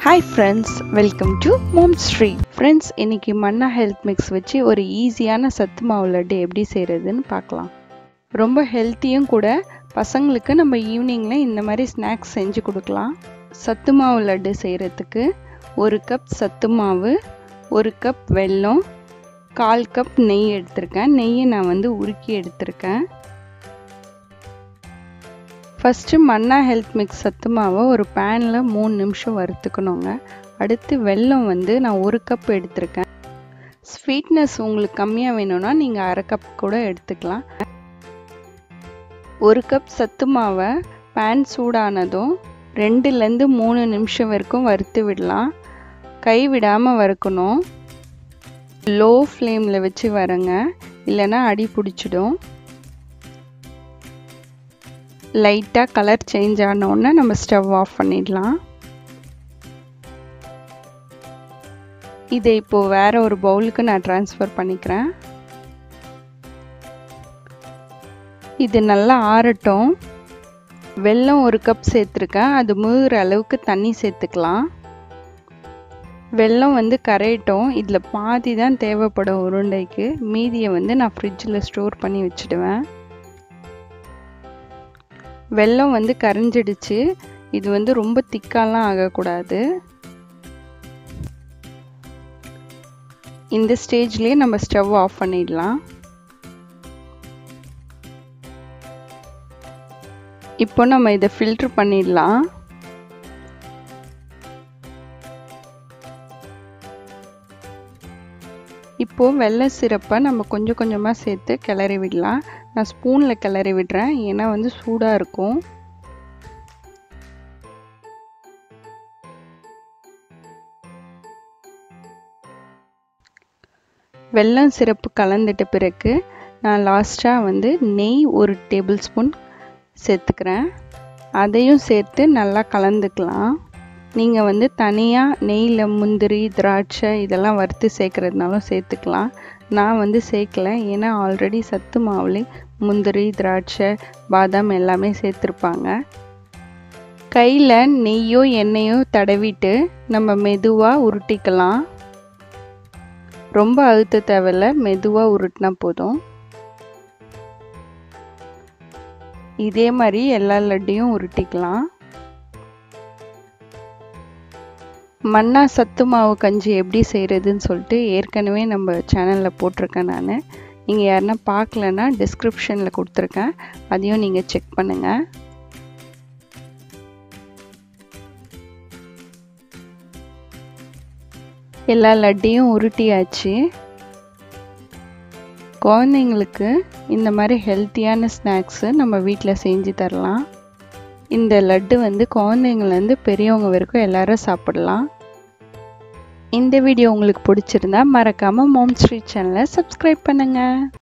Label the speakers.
Speaker 1: hi friends welcome to mom Sri friends இன்னைக்கு Manna health mix வச்சு ஒரு ஈஸியான சத்து மாவு லட்டு எப்படி செய்கிறதுன்னு பார்க்கலாம் ரொம்ப ஹெல்த்தியும் கூட பசங்களுக்கு நம்ம ஈவினிங்கில் இந்த மாதிரி ஸ்நாக்ஸ் செஞ்சு கொடுக்கலாம் சத்து மாவு லட்டு செய்கிறதுக்கு ஒரு கப் சத்து மாவு ஒரு கப் வெல்லம் கால் கப் நெய் எடுத்திருக்கேன் நெய்யை நான் வந்து உருக்கி எடுத்திருக்கேன் ஃபஸ்ட்டு மன்னா ஹெல்த் மிக்ஸ் சத்து மாவை ஒரு பேனில் மூணு நிமிஷம் வறுத்துக்கணுங்க அடுத்து வெல்லம் வந்து நான் ஒரு கப் எடுத்திருக்கேன் ஸ்வீட்னஸ் உங்களுக்கு கம்மியாக வேணும்னா நீங்கள் அரை கப் கூட எடுத்துக்கலாம் ஒரு கப் சத்து மாவை பேன் சூடானதும் ரெண்டுலேருந்து மூணு நிமிஷம் வரைக்கும் வறுத்து விடலாம் கை விடாமல் வறுக்கணும் லோ ஃப்ளேமில் வச்சு வரங்க இல்லைன்னா அடி பிடிச்சிடும் லைட்டாக கலர் சேஞ்ச் ஆனோடனே நம்ம ஸ்டவ் ஆஃப் பண்ணிடலாம் இதை இப்போது வேற ஒரு பவுலுக்கு நான் ட்ரான்ஸ்ஃபர் பண்ணிக்கிறேன் இது நல்லா ஆறட்டும் வெல்லம் ஒரு கப் சேர்த்துருக்கேன் அது முழுகிற அளவுக்கு தண்ணி சேர்த்துக்கலாம் வெல்லம் வந்து கரையட்டும் இதில் பாதி தான் தேவைப்படும் உருண்டைக்கு மீதியை வந்து நான் ஃப்ரிட்ஜில் ஸ்டோர் பண்ணி வச்சுடுவேன் வெல்லம் வந்து கரைஞ்சிடுச்சு இது வந்து ரொம்ப திக்காலாம் ஆகக்கூடாது இந்த ஸ்டேஜ்லேயே நம்ம ஸ்டவ் ஆஃப் பண்ணிடலாம் இப்போ நம்ம இதை ஃபில்ட்ரு பண்ணிடலாம் இப்போது வெள்ளை சிரப்பை நம்ம கொஞ்சம் கொஞ்சமாக சேர்த்து கிளறி விடலாம் நான் ஸ்பூனில் கிளறி விடுறேன் ஏன்னா வந்து சூடாக இருக்கும் வெல்லம் சிரப்பு கலந்துட்ட பிறகு நான் லாஸ்ட்டாக வந்து நெய் ஒரு டேபிள் ஸ்பூன் சேர்த்துக்கிறேன் அதையும் சேர்த்து நல்லா கலந்துக்கலாம் நீங்கள் வந்து தனியாக நெய்யில் முந்திரி திராட்சை இதெல்லாம் வறுத்து சேர்க்குறதுனாலும் சேர்த்துக்கலாம் நான் வந்து சேர்க்கல ஏன்னா ஆல்ரெடி சத்து மாவுலே முந்திரி திராட்சை பாதாம் எல்லாமே சேர்த்துருப்பாங்க கையில் நெய்யோ எண்ணெயோ தடவிட்டு நம்ம மெதுவாக உருட்டிக்கலாம் ரொம்ப அழுத்த தேவையில்ல மெதுவாக உருட்டினா போதும் இதே மாதிரி எல்லா லட்டையும் உருட்டிக்கலாம் மன்னா சத்து மாவு கஞ்சி எப்படி செய்கிறதுன்னு சொல்லிட்டு ஏற்கனவே நம்ம சேனலில் போட்டிருக்கேன் நான் நீங்கள் யாருன்னா பார்க்கலன்னா டிஸ்கிரிப்ஷனில் கொடுத்துருக்கேன் அதையும் நீங்கள் செக் பண்ணுங்கள் எல்லா லட்டையும் உருட்டியாச்சு குழந்தைங்களுக்கு இந்த மாதிரி ஹெல்த்தியான ஸ்நாக்ஸு நம்ம வீட்டில் செஞ்சு தரலாம் இந்த லட்டு வந்து குழந்தைங்கள்லேருந்து பெரியவங்க வரைக்கும் எல்லாரும் சாப்பிடலாம் இந்த வீடியோ உங்களுக்கு பிடிச்சிருந்தா மறக்காமல் மோம் ஸ்ட்ரீட் சேனலை சப்ஸ்கிரைப் பண்ணுங்கள்